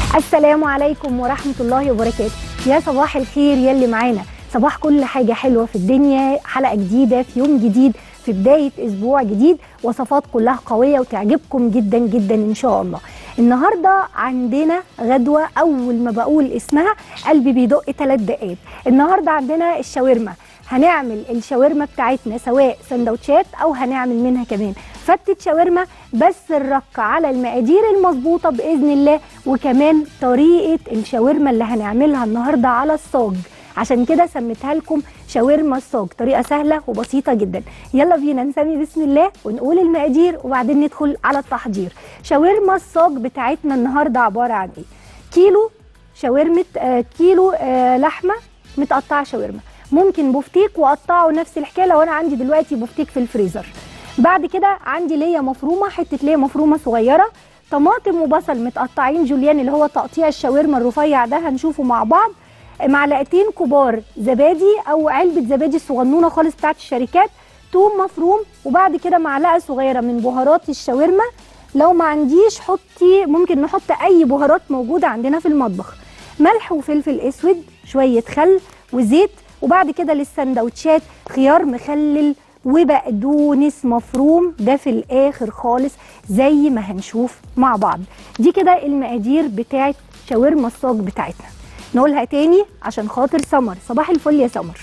السلام عليكم ورحمة الله وبركاته يا صباح الخير يلي معانا صباح كل حاجة حلوة في الدنيا حلقة جديدة في يوم جديد في بداية أسبوع جديد وصفات كلها قوية وتعجبكم جدا جدا إن شاء الله النهاردة عندنا غدوة أول ما بقول اسمها قلبي بيدق ثلاث دقات النهاردة عندنا الشاورما هنعمل الشاورما بتاعتنا سواء سندوتشات او هنعمل منها كمان فتة شاورما بس الرق على المقادير المظبوطة بإذن الله وكمان طريقة الشاورما اللي هنعملها النهاردة على الصاج عشان كده سميتها لكم شاورما الصاج طريقة سهلة وبسيطة جدا يلا بينا نسمي بسم الله ونقول المقادير وبعدين ندخل على التحضير شاورما الصاج بتاعتنا النهاردة عبارة عن ايه كيلو شاورمة آه كيلو آه لحمة متقطعة شاورما ممكن بفتيك واقطعه نفس الحكايه لو انا عندي دلوقتي بفتيك في الفريزر بعد كده عندي ليا مفرومه حته ليا مفرومه صغيره طماطم وبصل متقطعين جوليان اللي هو تقطيع الشاورما الرفيع ده هنشوفه مع بعض معلقتين كبار زبادي او علبه زبادي الصغنونه خالص بتاعت الشركات توم مفروم وبعد كده معلقه صغيره من بهارات الشاورما لو ما عنديش حطي ممكن نحط اي بهارات موجوده عندنا في المطبخ ملح وفلفل اسود شويه خل وزيت وبعد كده للسندوتشات خيار مخلل وبقدونس مفروم ده في الاخر خالص زي ما هنشوف مع بعض دي كده المقادير بتاعت شاورما الصاج بتاعتنا نقولها تاني عشان خاطر سمر صباح الفل يا سمر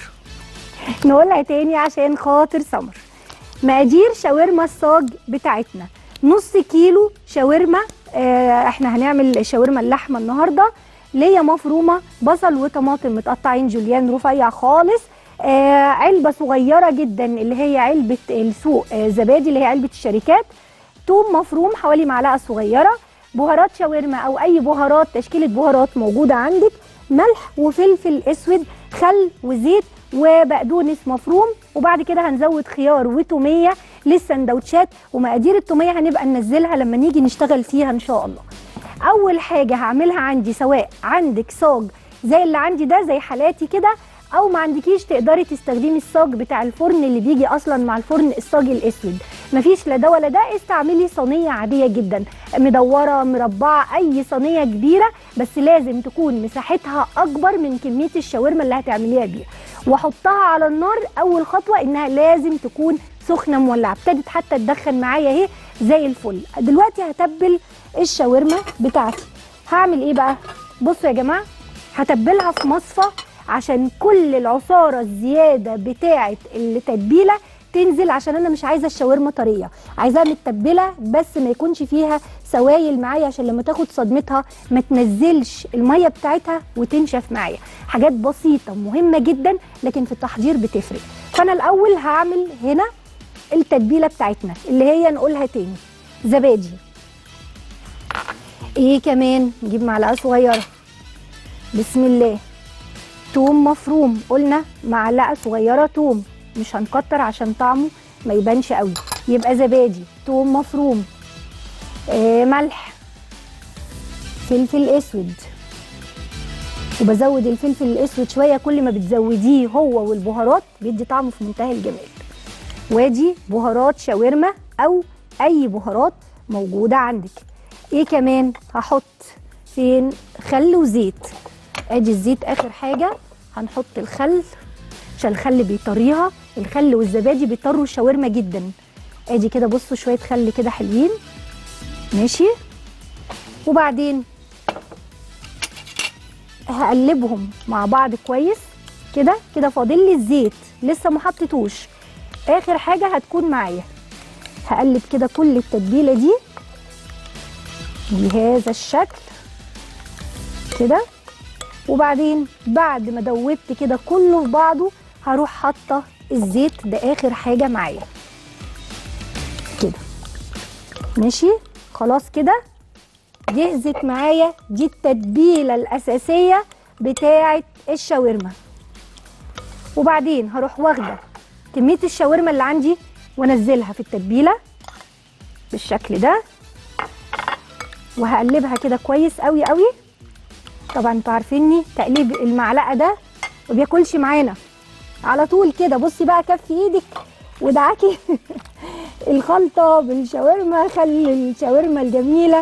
نقولها تاني عشان خاطر سمر مقادير شاورما الصاج بتاعتنا نص كيلو شاورما آه احنا هنعمل شاورما اللحمه النهارده ليا مفرومه بصل وطماطم متقطعين جوليان رفيع خالص آه علبه صغيره جدا اللي هي علبه السوق آه زبادي اللي هي علبه الشركات توم مفروم حوالي معلقه صغيره بهارات شاورما او اي بهارات تشكيله بهارات موجوده عندك ملح وفلفل اسود خل وزيت وبقدونس مفروم وبعد كده هنزود خيار وتوميه للسندوتشات ومقادير التوميه هنبقى ننزلها لما نيجي نشتغل فيها ان شاء الله اول حاجه هعملها عندي سواء عندك صاج زي اللي عندي ده زي حالاتي كده او ما عندكيش تقدري تستخدمي الصاج بتاع الفرن اللي بيجي اصلا مع الفرن الصاج الاسود مفيش لا ده ولا ده استعملي صينيه عاديه جدا مدوره مربعه اي صينيه كبيره بس لازم تكون مساحتها اكبر من كميه الشاورما اللي هتعمليها بيها واحطها على النار اول خطوه انها لازم تكون سخنه مولعه ابتدت حتى تدخن معايا اهي زي الفل دلوقتي هتبل الشاورما بتاعتي هعمل ايه بقى بصوا يا جماعه هتبلها في مصفى عشان كل العصاره الزياده بتاعه التتبيله تنزل عشان انا مش عايزه الشاورما طريه عايزاها متبله بس ما يكونش فيها سوائل معايا عشان لما تاخد صدمتها ما تنزلش الميه بتاعتها وتنشف معايا حاجات بسيطه مهمه جدا لكن في التحضير بتفرق فانا الاول هعمل هنا التتبيله بتاعتنا اللي هي نقولها تاني زبادي ايه كمان نجيب معلقه صغيره بسم الله توم مفروم قلنا معلقه صغيره توم مش هنكتر عشان طعمه ما يبانش قوي يبقى زبادي توم مفروم آه ملح فلفل اسود وبزود الفلفل الاسود شويه كل ما بتزوديه هو والبهارات بيدي طعمه في منتهى الجمال وادي بهارات شاورما او اي بهارات موجوده عندك ايه كمان هحط فين خل وزيت ادي الزيت اخر حاجه هنحط الخل عشان الخل بيطريها الخل والزبادي بيطروا الشاورما جدا ادي كده بصوا شويه خل كده حلوين ماشي وبعدين هقلبهم مع بعض كويس كده كده فاضل لي الزيت لسه ما حطيتوش اخر حاجه هتكون معايا هقلب كده كل التتبيله دي بهذا الشكل كده وبعدين بعد ما دوبت كده كله في بعضه هروح حاطه الزيت ده اخر حاجه معايا كده ماشي خلاص كده جهزت معايا دي التتبيله الاساسيه بتاعه الشاورما وبعدين هروح واخده كميه الشاورما اللي عندي وانزلها في التتبيله بالشكل ده وهقلبها كده كويس قوي قوي طبعا انتوا عارفيني تقليب المعلقه ده ما بياكلش معانا على طول كده بصي بقى كف ايدك ودعاكي الخلطه بالشاورما خلي الشاورما الجميله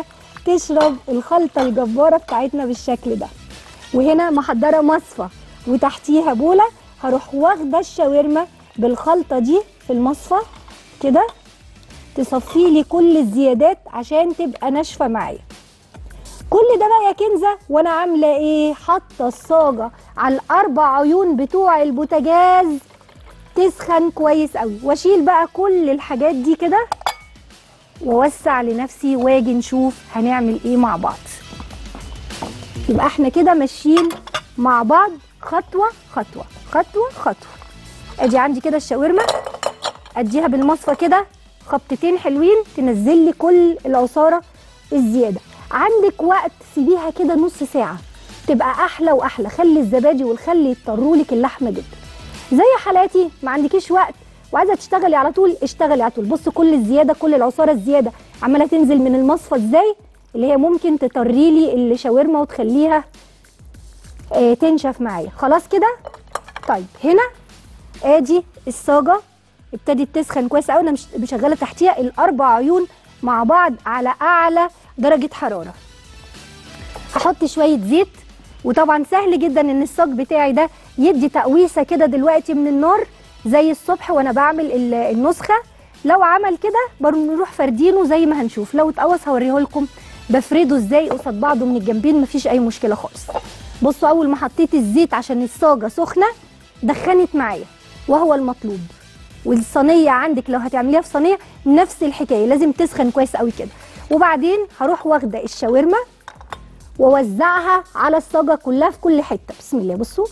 تشرب الخلطه الجباره بتاعتنا بالشكل ده وهنا محضره مصفى وتحتيها بوله هروح واخده الشاورما بالخلطه دي في المصفى كده تصفي لي كل الزيادات عشان تبقى ناشفه معايا كل ده بقى يا كنزه وانا عامله ايه حاطه الصاجه على الاربع عيون بتوع البوتاجاز تسخن كويس قوي واشيل بقى كل الحاجات دي كده واوسع لنفسي واجي نشوف هنعمل ايه مع بعض يبقى احنا كده ماشيين مع بعض خطوه خطوه خطوه خطوه ادي عندي كده الشاورما اديها بالمصفى كده خبطتين حلوين تنزل لي كل العصاره الزياده عندك وقت سيبيها كده نص ساعه تبقى احلى واحلى خلي الزبادي والخل يضطروا لك اللحمه جدا زي حالاتي ما عندكيش وقت وعايزه تشتغلي على طول اشتغلي على طول بص كل الزياده كل العصاره الزياده عماله تنزل من المصفى ازاي اللي هي ممكن تطري لي الشاورما وتخليها آه تنشف معايا خلاص كده طيب هنا ادي الصاجه ابتدت تسخن كويس قوي انا مش مشغله تحتيها الاربع عيون مع بعض على اعلى درجه حراره هحط شويه زيت وطبعا سهل جدا ان الصاج بتاعي ده يدي تقويسه كده دلوقتي من النار زي الصبح وانا بعمل ال- النسخه لو عمل كده بنروح فردينه زي ما هنشوف لو اتقوس هوريه لكم بفرده ازاي قصاد بعضه من الجنبين مفيش اي مشكله خالص بصوا اول ما حطيت الزيت عشان الصاجه سخنه دخنت معايا وهو المطلوب والصينيه عندك لو هتعمليها في صينيه نفس الحكايه لازم تسخن كويس قوي كده وبعدين هروح واخده الشاورما واوزعها على الصاجه كلها في كل حته بسم الله بصوا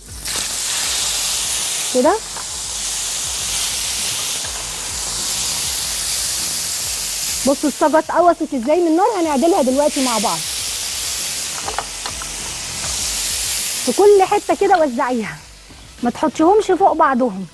كده بصوا الصاجه اتقوصت ازاي من النار هنعدلها دلوقتي مع بعض في كل حته كده وزعيها ما تحطيهمش فوق بعضهم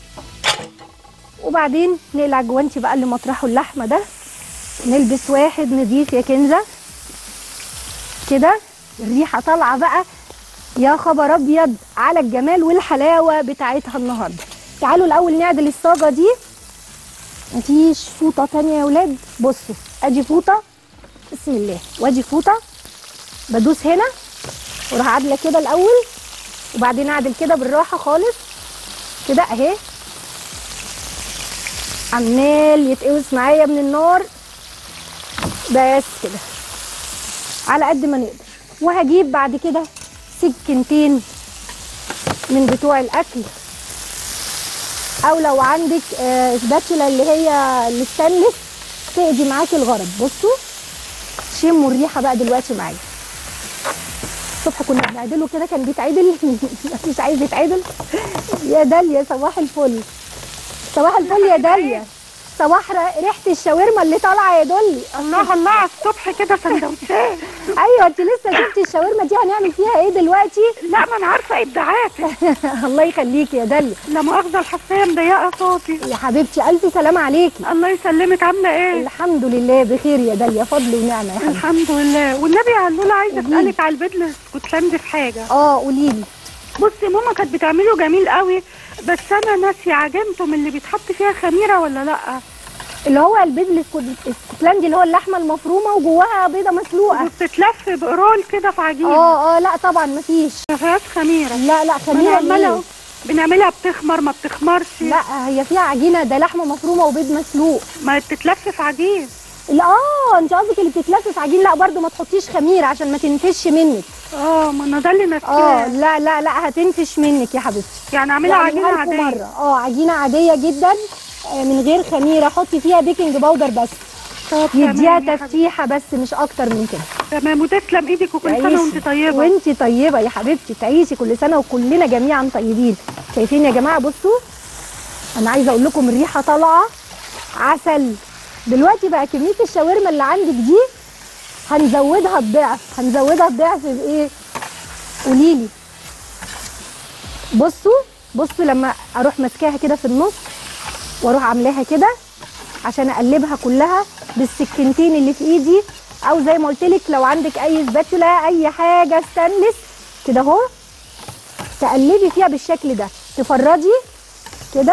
وبعدين نقلع جوانتي بقى اللي مطرحه اللحمه ده نلبس واحد نضيف يا كنزه كده الريحه طالعه بقى يا خبر ابيض على الجمال والحلاوه بتاعتها النهارده تعالوا الاول نعدل الصاجه دي مفيش فوطه تانية يا ولاد بصوا ادي فوطه بسم الله وادي فوطه بدوس هنا واروح عادله كده الاول وبعدين اعدل كده بالراحه خالص كده اهي عمال يتقوس معايا من النار بس كده على قد ما نقدر وهجيب بعد كده سكينتين من بتوع الاكل او لو عندك آه، سباتشولا اللي هي الستانلس تقضي معاكي الغرض بصوا شموا الريحه بقى دلوقتي معايا الصبح كنا بنعدله كده كان بيتعدل مفيش عايز يتعدل يا داليا صباح الفل صباح الفل يا داليا صباح ر- ريحه الشاورما اللي طالعه يا دولي الله الله على الصبح كده سندوتشات ايوه انت لسه شفتي الشاورما دي هنعمل فيها ايه دلوقتي لا ما انا عارفه ابداعاتك الله يخليكي يا داليا لا مؤاخذه الحساسيه مضيقه صوتي يا حبيبتي الف سلامه عليكي الله يسلمك عامله ايه الحمد لله بخير يا داليا فضل ونعمه يا حبيبتي الحمد لله والنبي يا علوله عايزه قوليلي. اسالك على البيض الاسكتلندي في حاجه اه قولي لي بصي ماما كانت بتعمله جميل قوي بس انا ناسيه عجنته من اللي بيتحط فيها خميره ولا لا اللي هو البيض الاسكو- الاسكتلندي اللي هو اللحمه المفرومه وجواها بيضه مسلوقه وبتتلف بقرول كده في عجينه اه اه لا طبعا مفيش ما فيهاش خميره لا لا ما خميره أنا عمالة ليه؟ بنعملها بتخمر ما بتخمرش لا هي فيها عجينه ده لحمه مفرومه وبيض مسلوق ما بتتلف في عجين لا اه انت قصدك اللي بتتلف في عجين لا برضو ما تحطيش خميره عشان ما تنفش منك اه ما انا ده اللي اه ناسياه لا لا لا هتنفش منك يا حبيبتي يعني اعملها عجينه أعملها لكم عاديه مره اه عجينه عاديه جدا آه، من غير خميره حطي فيها بيكنج باودر بس طب يديها تمام يا حبيبتي. تفتيحه بس مش اكتر من كده تمام وتسلم ايدك وكل سنه تعيشي. وانت طيبه وانت طيبه يا حبيبتي تعيشي كل سنه وكلنا جميعا طيبين شايفين يا جماعه بصوا انا عايزه اقول لكم الريحه طالعه عسل دلوقتي بقى كميه الشاورما اللي عندك دي هنزودها الضعف هنزودها الضعف بايه قولي لي بصوا بصوا لما اروح ماسكاها كده في النص واروح عاملاها كده عشان اقلبها كلها بالسكينتين اللي في ايدي او زي ما قلت لك لو عندك اي سباتولا اي حاجه ستانلس كده اهو تقلبي فيها بالشكل ده تفردي كده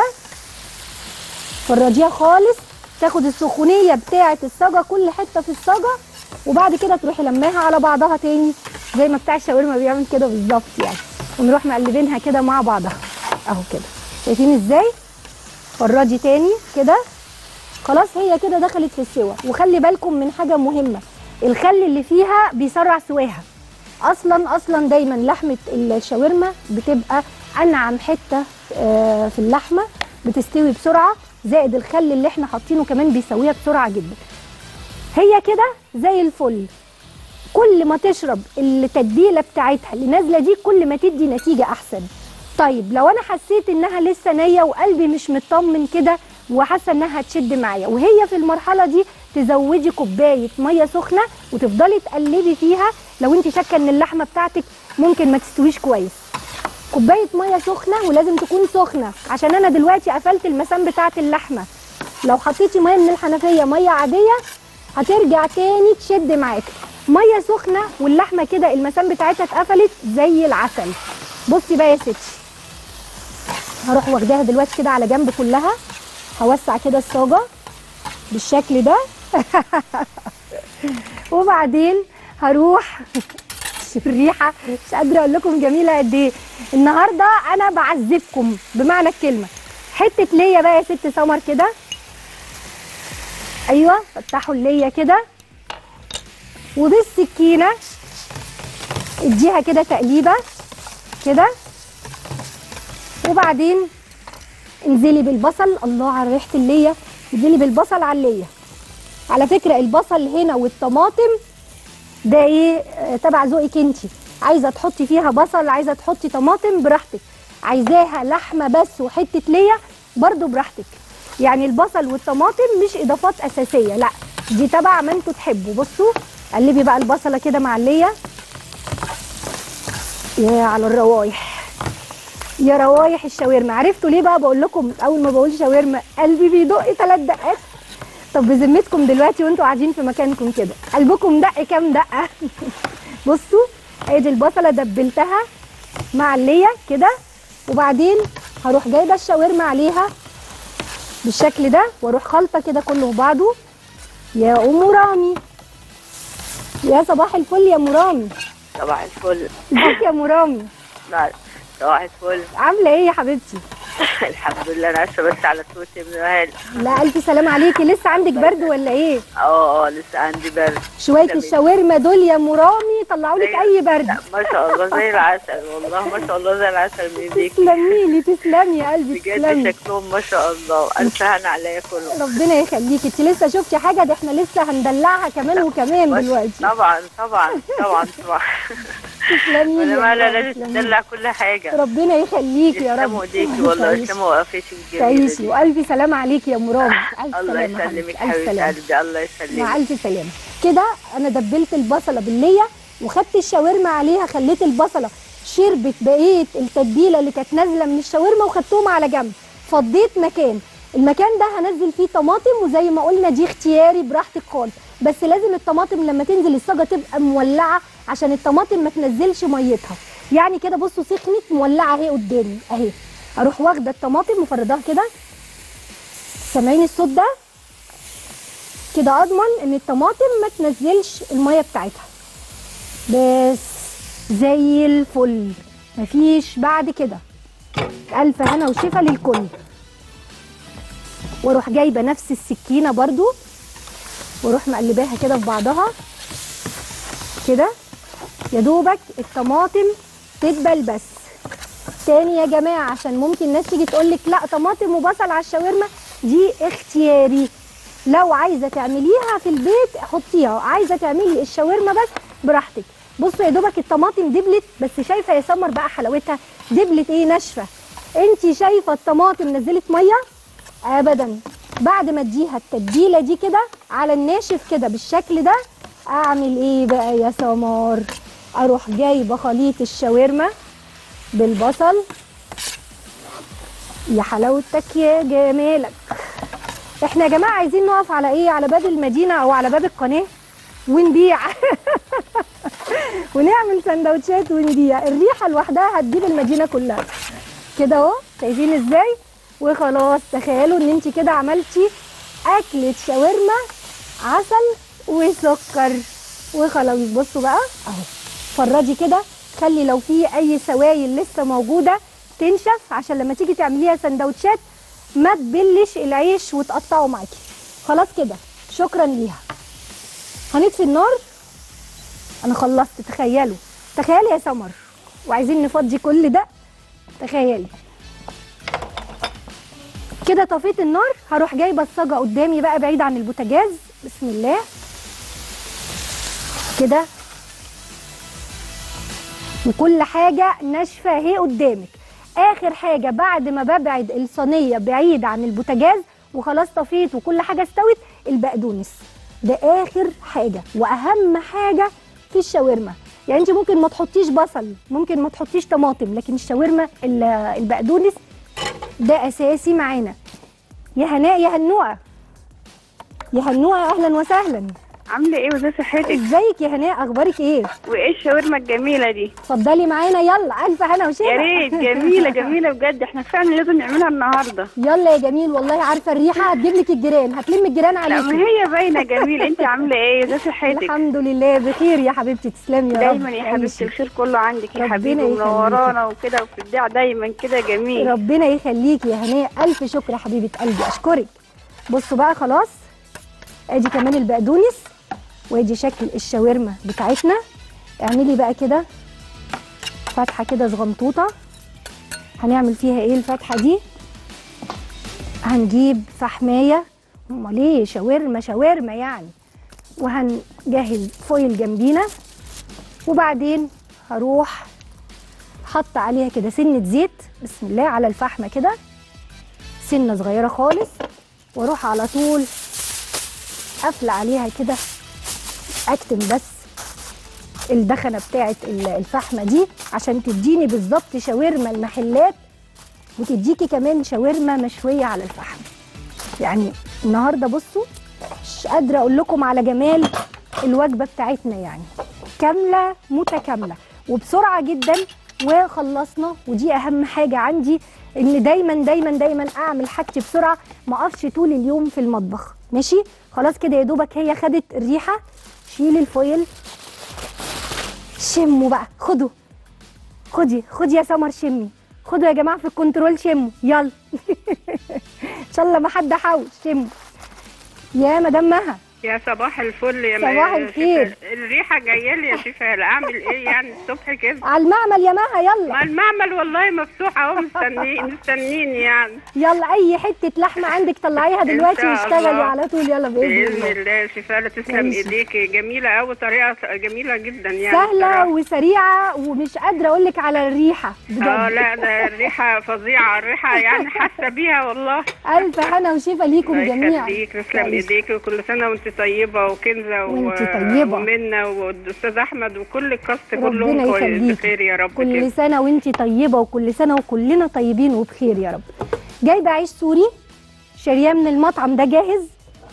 فرديها خالص تاخد السخونيه بتاعه الصاجه كل حته في الصاجه وبعد كده تروحي لماها على بعضها تاني زي ما بتاع الشاورما بيعمل كده بالظبط يعني ونروح مقلبينها كده مع بعضها اهو كده شايفين ازاي فردي تاني كده خلاص هي كده دخلت في السوا وخلي بالكم من حاجه مهمه الخل اللي فيها بيسرع سواها اصلا اصلا دايما لحمه الشاورما بتبقى انعم حته آه، في اللحمه بتستوي بسرعه زائد الخل اللي احنا حاطينه كمان بيسويها بسرعه جدا هي كده زي الفل كل ما تشرب التتبيله بتاعتها اللي نازله دي كل ما تدي نتيجه احسن طيب لو انا حسيت انها لسه نيه وقلبي مش مطمن كده وحاسه انها هتشد معايا وهي في المرحله دي تزودي كوبايه ميه سخنه وتفضلي تقلبي فيها لو انت شاكه ان اللحمه بتاعتك ممكن ما تستويش كويس كوبايه ميه سخنه ولازم تكون سخنه عشان انا دلوقتي قفلت المسام بتاعه اللحمه لو حطيتي ميه من الحنفيه ميه عاديه هترجع تاني تشد معاكي ميه سخنه واللحمه كده المسام بتاعتها اتقفلت زي العسل بصي بقى يا ستي هروح واخداها دلوقتي كده على جنب كلها هوسع كده الصاجه بالشكل ده وبعدين هروح شوف الريحه مش قادره اقول لكم جميله قد ايه النهارده انا بعذبكم بمعنى الكلمه حته ليا بقى يا ست سمر كده ايوه فتحوا الليا كده وبالسكينه اديها كده تقليبه كده وبعدين انزلي بالبصل الله على ريحه الليا انزلي بالبصل على الليا على فكره البصل هنا والطماطم ده ايه آه، تبع ذوقك انت عايزه تحطي فيها بصل عايزه تحطي طماطم براحتك عايزاها لحمه بس وحته ليا برضو براحتك يعني البصل والطماطم مش اضافات اساسيه لا دي تبع ما انتوا تحبوا بصوا قلبي بقى البصله كده مع الليا يا على الروايح يا روايح الشاورما عرفتوا ليه بقى بقول لكم اول ما بقول شاورما قلبي بيدق ثلاث دقات طب بذمتكم دلوقتي وانتوا قاعدين في مكانكم كده قلبكم دق كام دقه بصوا ادي البصله دبلتها مع الليا كده وبعدين هروح جايبه الشاورما عليها بالشكل ده واروح خلطه كده كله في بعضه يا ام رامي يا صباح الفل يا ام رامي صباح الفل ازيك يا ام رامي لا صباح الفل عامله ايه يا حبيبتي الحمد لله انا اسفه بس على صوتي من وهل لا الف سلام عليكي لسه عندك برد ولا ايه اه اه لسه عندي برد شويه تمام. الشاورما دول يا ام رامي طلعوا لك اي برد لا ما شاء الله زي العسل والله ما شاء الله زي العسل من ايديك تسلمي لي تسلمي يا قلبي بجد تسلمي شكلهم ما شاء الله الف هنا عليا كله ربنا يخليكي انت لسه شفتي حاجه ده احنا لسه هندلعها كمان وكمان ما شاء- دلوقتي طبعا طبعا طبعا طبعا تسلمي لي وانا يا ما لا رب، لازم تسلمي. تدلع كل حاجه ربنا يخليكي يا رب يسلموا ايديكي والله تعيشي. يسلموا وقفاتك الجميله تعيشي دي والف سلام عليكي يا ام رامي الف الله سلامه يسلمك حبيبتي الف حبيبه سلامه قلبي الله مع يسلمك الف سلامه كده انا دبلت البصله بالليه وخدت الشاورما عليها خليت البصله شربت بقيه التتبيله اللي كانت نازله من الشاورما وخدتهم على جنب فضيت مكان المكان ده هنزل فيه طماطم وزي ما قلنا دي اختياري براحتك خالص بس لازم الطماطم لما تنزل الصاجه تبقى مولعه عشان الطماطم ما تنزلش ميتها يعني كده بصوا سخنت مولعه اهي قدامي اهي اروح واخده الطماطم مفرداها كده سامعين الصوت ده كده اضمن ان الطماطم ما تنزلش الميه بتاعتها بس زي الفل مفيش بعد كده الف هنا وشفا للكل واروح جايبه نفس السكينه برضو واروح مقلباها كده في بعضها كده يا دوبك الطماطم تدبل بس تاني يا جماعه عشان ممكن ناس تيجي تقول لك لا طماطم وبصل على الشاورما دي اختياري لو عايزه تعمليها في البيت حطيها عايزه تعملي الشاورما بس براحتك بصوا يا دوبك الطماطم دبلت بس شايفه يا سمر بقى حلاوتها دبلت ايه ناشفه انت شايفه الطماطم نزلت ميه ابدا بعد ما اديها التتبيله دي كده على الناشف كده بالشكل ده اعمل ايه بقى يا سمار اروح جايبه خليط الشاورما بالبصل يا حلاوتك يا جمالك احنا يا جماعه عايزين نقف على ايه على باب المدينه او على باب القناه ونبيع ونعمل سندوتشات ونبيع الريحه لوحدها هتجيب المدينه كلها كده اهو شايفين ازاي وخلاص تخيلوا ان انت كده عملتي اكله شاورما عسل وسكر وخلاص بصوا بقى اهو فردي كده خلي لو في اي سوائل لسه موجوده تنشف عشان لما تيجي تعمليها سندوتشات ما تبلش العيش وتقطعه معاكي خلاص كده شكرا ليها هنطفي النار انا خلصت تخيلوا تخيلي يا سمر وعايزين نفضي كل ده تخيلي كده طفيت النار هروح جايبه الصاجه قدامي بقى بعيد عن البوتاجاز بسم الله كده وكل حاجه ناشفه اهي قدامك اخر حاجه بعد ما ببعد الصينيه بعيد عن البوتاجاز وخلاص طفيت وكل حاجه استوت البقدونس ده اخر حاجه واهم حاجه في الشاورما يعني انت ممكن ما تحطيش بصل ممكن ما تحطيش طماطم لكن الشاورما ال- البقدونس ده اساسي معانا يا هناء يا هنوءه يا هنوءه اهلا وسهلا عامله ايه وازاي صحتك ازيك يا هناء اخبارك ايه وايه الشاورما الجميله دي اتفضلي معانا يلا الف هنا وشفا يا ريت جميله جميله بجد احنا فعلا لازم نعملها النهارده يلا يا جميل والله عارفه الريحه هتجيب لك الجيران هتلم الجيران لا ما عليكي هي باينه جميل انت عامله ايه ازاي صحتك الحمد لله بخير يا حبيبتي تسلمي يا رب دايما يا حبيبتي عيشي. الخير كله عندك يا ربنا حبيبي يخليكي. ومنورانا وكده وفي الدع دايما كده جميل ربنا يخليكي يا هناء الف شكر يا حبيبه قلبي اشكرك بصوا بقى خلاص ادي كمان البقدونس وادي شكل الشاورما بتاعتنا اعملي بقى كده فتحه كده صغنطوطه هنعمل فيها ايه الفتحه دي هنجيب فحمايه امال ايه شاورما شاورما يعني وهنجهز فويل جنبينا وبعدين هروح حط عليها كده سنه زيت بسم الله على الفحمه كده سنه صغيره خالص واروح على طول قافله عليها كده اكتم بس الدخنه بتاعه ال- الفحمه دي عشان تديني بالظبط شاورما المحلات وتديكي كمان شاورما مشويه على الفحم يعني النهارده بصوا مش قادره اقول لكم على جمال الوجبه بتاعتنا يعني كامله متكامله وبسرعه جدا وخلصنا ودي اهم حاجه عندي ان دايما دايما دايما اعمل حاجتي بسرعه ما اقفش طول اليوم في المطبخ ماشي خلاص كده يا دوبك هي خدت الريحه شيل الفويل شموا بقى خدوا خدي خدي يا سمر شمي خدوا يا جماعه في الكنترول شموا يلا ان شاء الله ما حد حاول شموا يا مدام مها يا صباح الفل يا صباح يا الخير. شفا. الريحه جايه لي يا شفا اعمل ايه يعني الصبح كده على المعمل يا مها يلا ما المعمل والله مفتوح اهو مستني مستنيني يعني يلا اي حته لحمه عندك طلعيها إن دلوقتي شاء واشتغلي الله. على طول يلا باذن باذن الله الله يا شفا لا تسلم ماشي. ايديكي جميله قوي طريقه جميله جدا يعني سهله بصراحة. وسريعه ومش قادره اقول لك على الريحه بجد اه لا ده الريحه فظيعه الريحه يعني حاسه بيها والله الف هنا وشفا ليكم الله جميعا يخليك تسلم تعيشي. ايديك وكل سنه وانت طيبه وكنزه و- وانت طيبة. ومنى والاستاذ احمد وكل الكاست ربنا كلهم كويس يخليكي. بخير يا رب كل كده سنه وانت طيبه وكل سنه وكلنا طيبين وبخير يا رب جايبه عيش سوري شارياه من المطعم ده جاهز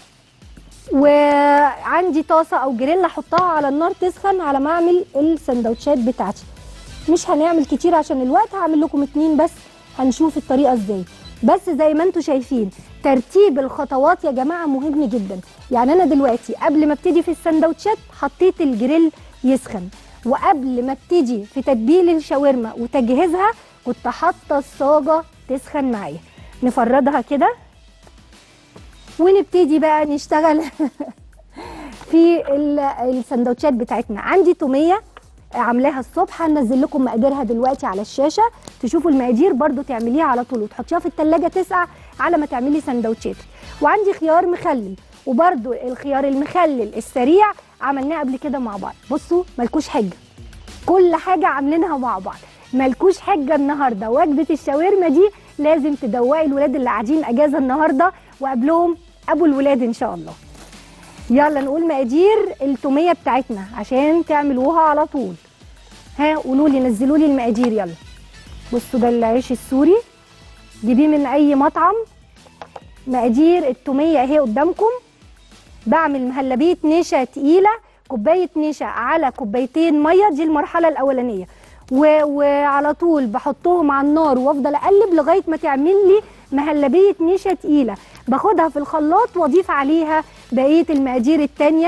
وعندي طاسه او جريل احطها على النار تسخن على ما اعمل السندوتشات بتاعتي مش هنعمل كتير عشان الوقت هعمل لكم اتنين بس هنشوف الطريقه ازاي بس زي ما انتم شايفين ترتيب الخطوات يا جماعه مهم جدا يعني انا دلوقتي قبل ما ابتدي في السندوتشات حطيت الجريل يسخن وقبل ما ابتدي في تتبيل الشاورما وتجهيزها كنت حاطه الصاجه تسخن معايا نفردها كده ونبتدي بقى نشتغل في ال- السندوتشات بتاعتنا عندي توميه عاملاها الصبح هنزل لكم مقاديرها دلوقتي على الشاشه تشوفوا المقادير برضو تعمليها على طول وتحطيها في التلاجة تسقع على ما تعملي سندوتشاتك وعندي خيار مخلل وبرضو الخيار المخلل السريع عملناه قبل كده مع بعض بصوا ملكوش حجه كل حاجه عاملينها مع بعض ملكوش حجه النهارده وجبه الشاورما دي لازم تدوقي الولاد اللي قاعدين اجازه النهارده وقبلهم ابو الولاد ان شاء الله يلا نقول مقادير التوميه بتاعتنا عشان تعملوها على طول ها قولوا لي نزلوا لي المقادير يلا بصوا ده العيش السوري جيبيه من اي مطعم مقادير التوميه اهي قدامكم بعمل مهلبيه نشا تقيله كوبايه نشا على كوبايتين ميه دي المرحله الاولانيه و... وعلى طول بحطهم على النار وافضل اقلب لغايه ما تعمل لي مهلبيه نشا تقيله باخدها في الخلاط واضيف عليها بقيه المقادير التانيه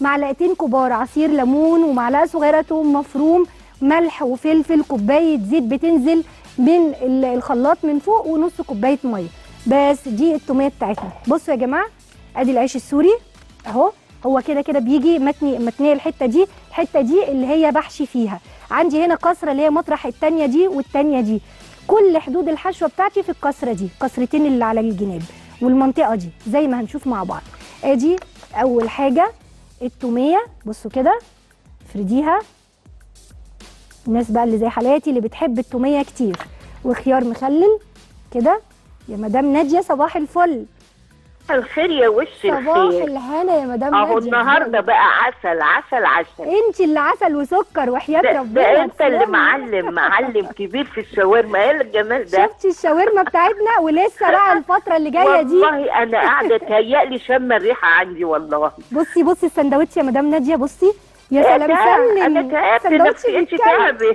معلقتين كبار عصير ليمون ومعلقه صغيره توم مفروم ملح وفلفل كوبايه زيت بتنزل من ال- الخلاط من فوق ونص كوبايه ميه بس دي التوميه بتاعتنا بصوا يا جماعه ادي العيش السوري اهو هو كده كده بيجي متني متنيه الحته دي الحته دي اللي هي بحشي فيها عندي هنا كسره اللي هي مطرح التانيه دي والتانيه دي كل حدود الحشوه بتاعتي في الكسره دي كسرتين اللي على الجناب والمنطقه دي زي ما هنشوف مع بعض ادي اول حاجه التوميه بصوا كده افرديها الناس بقى اللي زي حالاتي اللي بتحب التوميه كتير وخيار مخلل كده يا مدام ناديه صباح الفل الخير يا وش صباح الخير الهنا يا مدام اهو ناديه النهارده بقى عسل عسل عسل انت اللي عسل وسكر وحياه ده, ربنا ده انت اللي تسلمي. معلم معلم كبير في الشاورما ايه الجمال ده شفتي الشاورما بتاعتنا ولسه بقى الفتره اللي جايه دي والله انا قاعده تهيألي شم الريحه عندي والله بصي بصي السندوتش يا مدام ناديه بصي يا إيه سلام ده؟ سلم انا تعبت سندوتش نفسيتي بالكلب. تعبت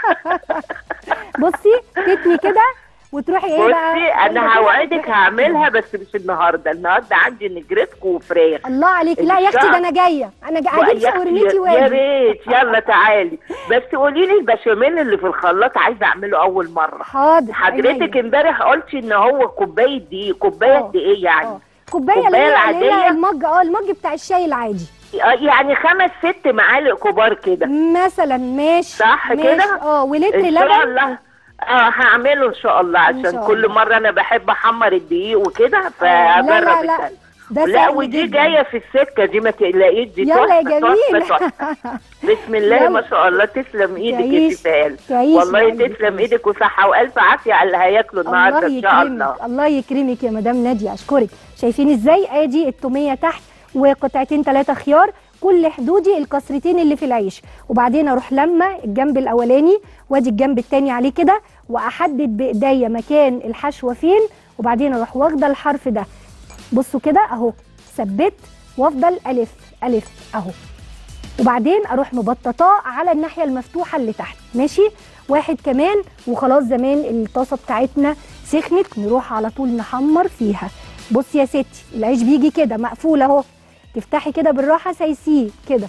بصي تتني كده وتروحي ايه بقى بصي انا هوعدك هعملها بس مش النهارده النهارده عندي نجرسكو وفراخ الله عليك لا يا اختي ده انا جايه انا جا- هجيب يا أختي شاورمتي يا واجي ريت يلا تعالي بس قولي لي البشاميل اللي في الخلاط عايزه اعمله اول مره حاضر حضرتك عينيا. امبارح قلتي ان هو كوبايه دي كوبايه آه. قد ايه يعني آه. كوبايه اللي كوباية هي اللي هي العادية؟ المج اه المج بتاع الشاي العادي آه، يعني خمس ست معالق كبار كده مثلا ماشي صح ماشي. كده؟ اه ولتر ان شاء لبن الله اه هعمله ان شاء الله إن عشان شاء كل الله. مره انا بحب احمر الدقيق وكده آه، لا فاجرب لا لا التاني. ده لا سهل ودي جدا. جايه في السكه دي ما تقلقيش دي يلا يا تحفة، جميل تحفة، تحفة. بسم الله يلا. ما شاء الله تسلم ايدك يا تعيش- شفال تعيش والله يا قلبي، تسلم تعيش. ايدك وصحه والف عافيه على اللي هياكلوا النهارده الله ان شاء الله يكرمك الله يكرمك يا مدام ناديه اشكرك شايفين ازاي ادي التوميه تحت وقطعتين ثلاثه خيار كل حدودي الكسرتين اللي في العيش وبعدين اروح لما الجنب الاولاني وادي الجنب التاني عليه كده واحدد بايديا مكان الحشوه فين وبعدين اروح واخده الحرف ده بصوا كده اهو ثبت وافضل الف الف اهو وبعدين اروح مبططاه على الناحيه المفتوحه اللي تحت ماشي واحد كمان وخلاص زمان الطاسه بتاعتنا سخنت نروح على طول نحمر فيها بصي يا ستي العيش بيجي كده مقفول اهو تفتحي كده بالراحه سايسيه كده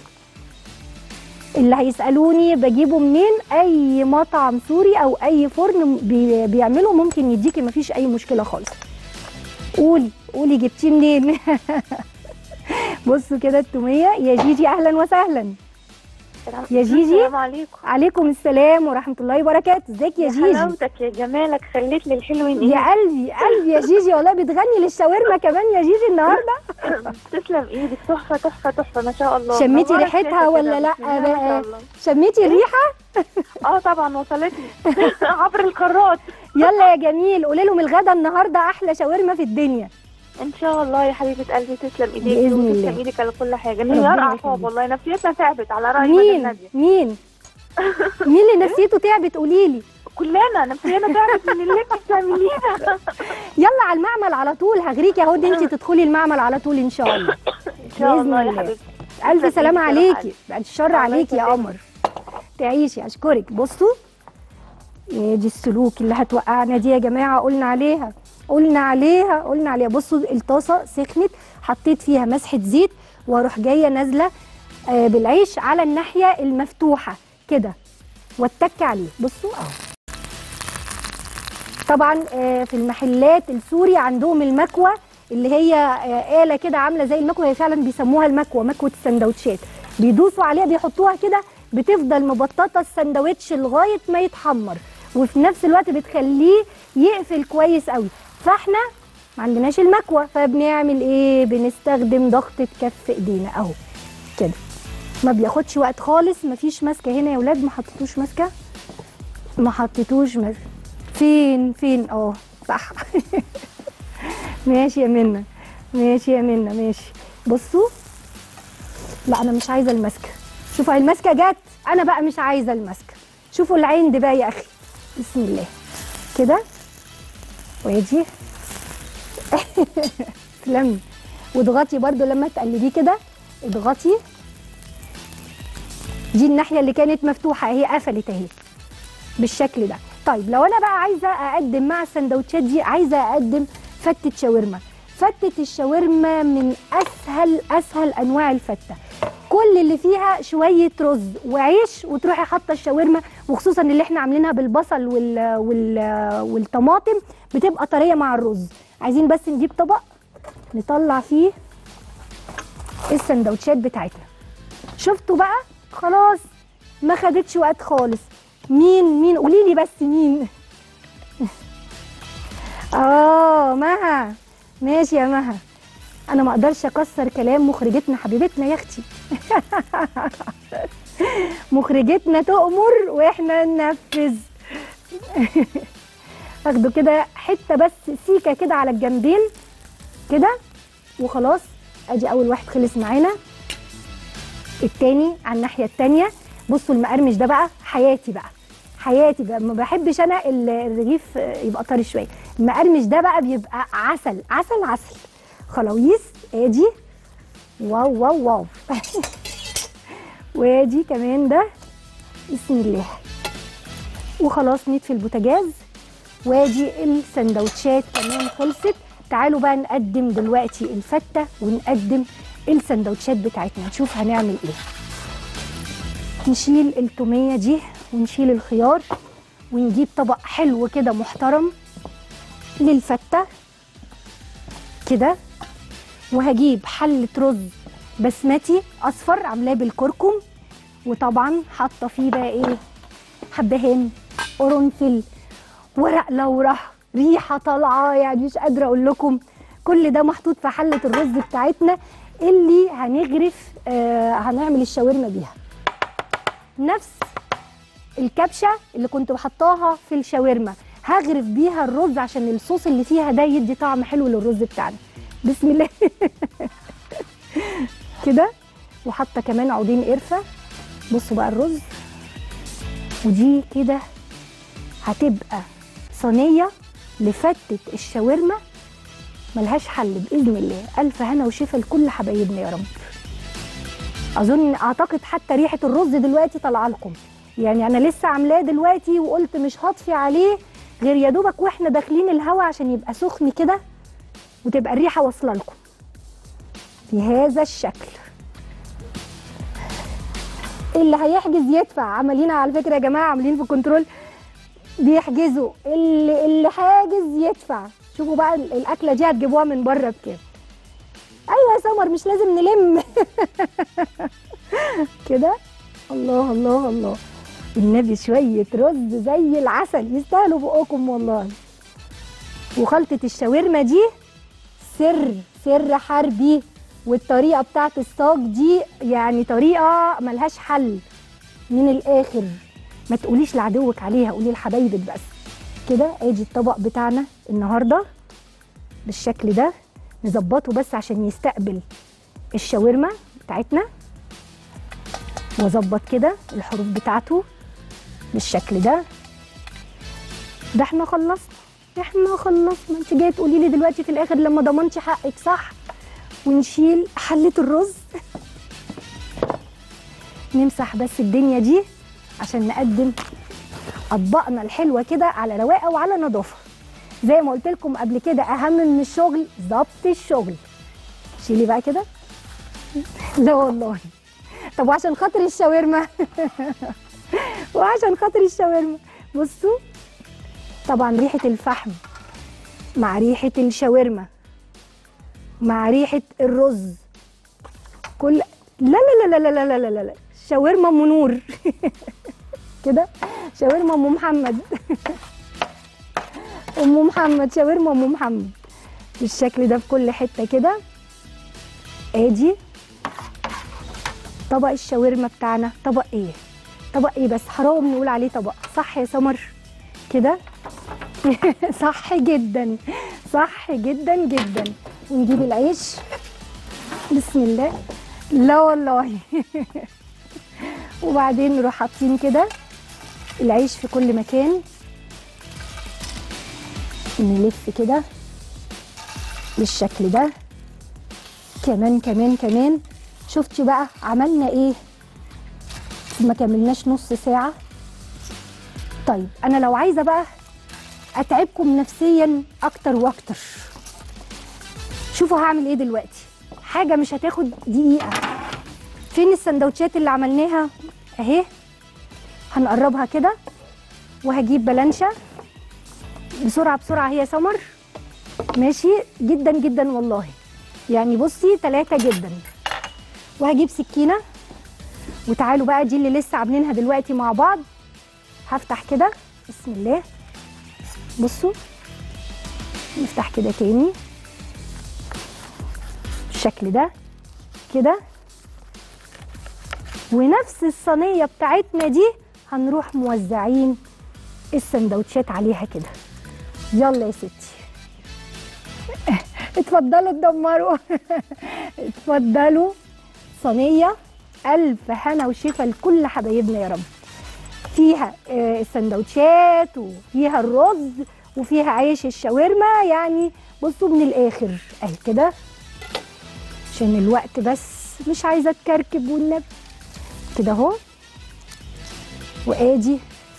اللي هيسالوني بجيبه منين اي مطعم سوري او اي فرن بي بيعمله ممكن يديكي مفيش اي مشكله خالص قولي قولي جبتيه منين بصوا كده التوميه يا جيجي اهلا وسهلا يا جيجي. السلام عليكم عليكم السلام ورحمه الله وبركاته ازيك يا يا جيجي حلاوتك يا جمالك خليت لي الحلوين يا ايه قلبي قلبي يا جيجي والله بتغني للشاورما كمان يا جيجي النهارده تسلم ايدك تحفه تحفه تحفه ما شاء الله شميتي نورت ريحتها ريحة ولا كده. لأ بسم الله ما بقى؟ شاء الله. شميتي الريحه اه طبعا وصلتني عبر القارات يلا يا جميل قولي لهم الغدا النهارده احلى شاورما في الدنيا ان شاء الله يا حبيبه قلبي تسلم ايديك بإذن الله. وتسلم ايدك على كل حاجه ربنا انهيار يخليك. اعصاب والله نفسيتنا تعبت على راي مدام مين ناديه مين مين اللي نفسيته تعبت قولي لي كلنا نفسيتنا تعبت من اللي انت بتعمليه يلا على المعمل على طول هغريكي اهو انت تدخلي المعمل على طول ان شاء الله ان شاء بإذن الله يا الله. حبيبتي الف تسلم سلامه إيدك يا عليكي بعد الشر الله عليكي يا يسلمك. قمر تعيشي اشكرك بصوا إيه دي السلوك اللي هتوقعنا دي يا جماعه قلنا عليها قلنا عليها قلنا عليها بصوا الطاسه سخنت حطيت فيها مسحه زيت واروح جايه نازله آه، بالعيش على الناحيه المفتوحه كده واتك عليه بصوا اهو طبعا آه، في المحلات السوري عندهم المكوه اللي هي آه، آلة كده عاملة زي المكوة هي فعلا بيسموها المكوة مكوة السندوتشات بيدوسوا عليها بيحطوها كده بتفضل مبططة السندوتش لغاية ما يتحمر وفي نفس الوقت بتخليه يقفل كويس قوي فاحنا ما عندناش المكوة فبنعمل ايه بنستخدم ضغطة كف ايدينا اهو كده ما بياخدش وقت خالص مفيش ماسكة هنا يا ولاد ما حطيتوش ماسكة ما حطيتوش ماسكة فين فين اه صح ماشي يا منى ماشي يا منى ماشي بصوا لا انا مش عايزه الماسكه شوفوا الماسكه جت انا بقى مش عايزه الماسكه شوفوا العين دي بقى يا اخي بسم الله كده وادي تسلمي واضغطي برضو لما تقلبيه كده اضغطي دي الناحيه اللي كانت مفتوحه هي قفلت اهي بالشكل ده طيب لو انا بقى عايزه اقدم مع السندوتشات دي عايزه اقدم فتة شاورما فتة الشاورما من اسهل اسهل انواع الفتة كل اللي فيها شويه رز وعيش وتروحي حاطه الشاورما وخصوصا اللي احنا عاملينها بالبصل وال وال والطماطم بتبقى طريه مع الرز عايزين بس نجيب طبق نطلع فيه السندوتشات بتاعتنا شفتوا بقى خلاص ما خدتش وقت خالص مين مين قولي لي بس مين اه مها ماشي يا مها انا ما اقدرش اكسر كلام مخرجتنا حبيبتنا يا اختي مخرجتنا تؤمر واحنا ننفذ اخدوا كده حته بس سيكه كده على الجنبين كده وخلاص ادي اول واحد خلص معانا التاني على الناحيه التانيه بصوا المقرمش ده بقى حياتي بقى حياتي بقى ما بحبش انا ال- الرغيف يبقى طري شويه المقرمش ده بقى بيبقى عسل عسل عسل خلاويص ادي واو واو واو وادي كمان ده بسم الله وخلاص نطفي البوتاجاز وادي السندوتشات كمان خلصت تعالوا بقى نقدم دلوقتي الفته ونقدم السندوتشات بتاعتنا نشوف هنعمل ايه نشيل التوميه دي ونشيل الخيار ونجيب طبق حلو كده محترم للفته كده وهجيب حله رز بسمتي اصفر عاملاه بالكركم وطبعا حاطه فيه بقى ايه حبهان قرنفل ورق لورا ريحه طالعه يعني مش قادره اقول لكم كل ده محطوط في حله الرز بتاعتنا اللي هنغرف آه هنعمل الشاورما بيها نفس الكبشه اللي كنت بحطاها في الشاورما هغرف بيها الرز عشان الصوص اللي فيها ده يدي طعم حلو للرز بتاعنا بسم الله كده وحاطه كمان عودين قرفه بصوا بقى الرز ودي كده هتبقى صينيه لفتة الشاورما ملهاش حل باذن الله الف هنا وشفا لكل حبايبنا يا رب اظن اعتقد حتى ريحه الرز دلوقتي طالعه لكم يعني انا لسه عاملاه دلوقتي وقلت مش هطفي عليه غير يا دوبك واحنا داخلين الهوا عشان يبقى سخن كده وتبقى الريحه واصله لكم بهذا الشكل اللي هيحجز يدفع عمالين على فكره يا جماعه عاملين في كنترول بيحجزوا اللي اللي حاجز يدفع شوفوا بقى ال- الاكله دي هتجيبوها من بره بكام ايوه يا سمر مش لازم نلم كده الله الله الله النبي شويه رز زي العسل يستاهلوا بقكم والله وخلطه الشاورما دي سر سر حربي والطريقه بتاعت الصاج دي يعني طريقه ملهاش حل من الاخر ما تقوليش لعدوك عليها قولي لحبايبك بس كده ادي الطبق بتاعنا النهارده بالشكل ده نظبطه بس عشان يستقبل الشاورما بتاعتنا واظبط كده الحروف بتاعته بالشكل ده ده احنا خلصنا احنا خلصنا انت جايه تقولي لي دلوقتي في الاخر لما ضمنتي حقك صح ونشيل حله الرز نمسح بس الدنيا دي عشان نقدم اطباقنا الحلوه كده على رواقه وعلى نظافه زي ما قلت لكم قبل كده اهم من الشغل ضبط الشغل شيلي بقى كده لا والله طب وعشان خاطر الشاورما وعشان خاطر الشاورما بصوا طبعا ريحه الفحم مع ريحه الشاورما مع ريحه الرز كل لا لا لا لا لا لا لا لا لا شاورما ام نور كده شاورما ام محمد ام محمد شاورما ام محمد بالشكل ده في كل حته كده ادي طبق الشاورما بتاعنا طبق ايه طبق ايه بس حرام نقول عليه طبق صح يا سمر كده صح جدا صح جدا جدا ونجيب العيش بسم الله لا والله وبعدين نروح حاطين كده العيش في كل مكان نلف كده بالشكل ده كمان كمان كمان شفتي بقى عملنا ايه ما كملناش نص ساعة طيب انا لو عايزة بقى اتعبكم نفسيا اكتر واكتر شوفوا هعمل ايه دلوقتي حاجة مش هتاخد دقيقة فين السندوتشات اللي عملناها اهي هنقربها كده وهجيب بلانشا بسرعه بسرعه هي سمر ماشي جدا جدا والله يعني بصي ثلاثة جدا وهجيب سكينة وتعالوا بقى دي اللي لسه عاملينها دلوقتي مع بعض هفتح كده بسم الله بصوا نفتح كده تاني بالشكل ده كده ونفس الصينية بتاعتنا دي هنروح موزعين السندوتشات عليها كده يلا يا ستي اتفضلوا تدمروا اتفضلوا صينيه الف هنا وشفا لكل حبايبنا يا رب فيها آه، السندوتشات وفيها الرز وفيها عيش الشاورما يعني بصوا من الاخر اهي كده عشان الوقت بس مش عايزه اتكركب والنبي كده اهو وادي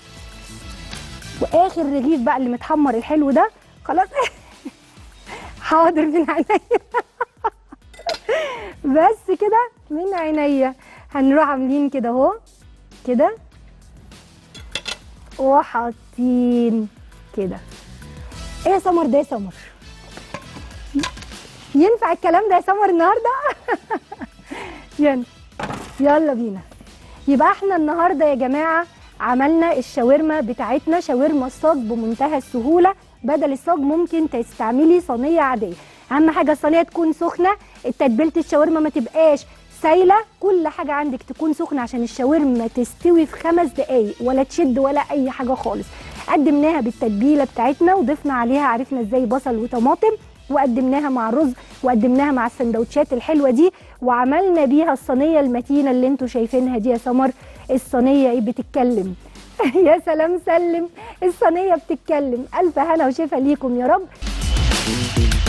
واخر رغيف بقى اللي متحمر الحلو ده خلاص حاضر من عينيا بس كده من عينيا هنروح عاملين كده اهو كده وحاطين كده ايه يا سمر ده يا سمر ينفع الكلام ده يا سمر النهارده يلا يلا بينا يبقى احنا النهارده يا جماعه عملنا الشاورما بتاعتنا شاورما الصاج بمنتهى السهوله بدل الصاج ممكن تستعملي صينيه عاديه اهم حاجه الصينيه تكون سخنه التتبيله الشاورما ما تبقاش سايله كل حاجه عندك تكون سخنه عشان الشاورما تستوي في خمس دقايق ولا تشد ولا اي حاجه خالص قدمناها بالتتبيله بتاعتنا وضفنا عليها عرفنا ازاي بصل وطماطم وقدمناها مع الرز وقدمناها مع السندوتشات الحلوه دي وعملنا بيها الصينيه المتينه اللي انتوا شايفينها دي يا سمر الصينيه ايه بتتكلم يا سلام سلم الصينيه بتتكلم الف هنا وشفا ليكم يا رب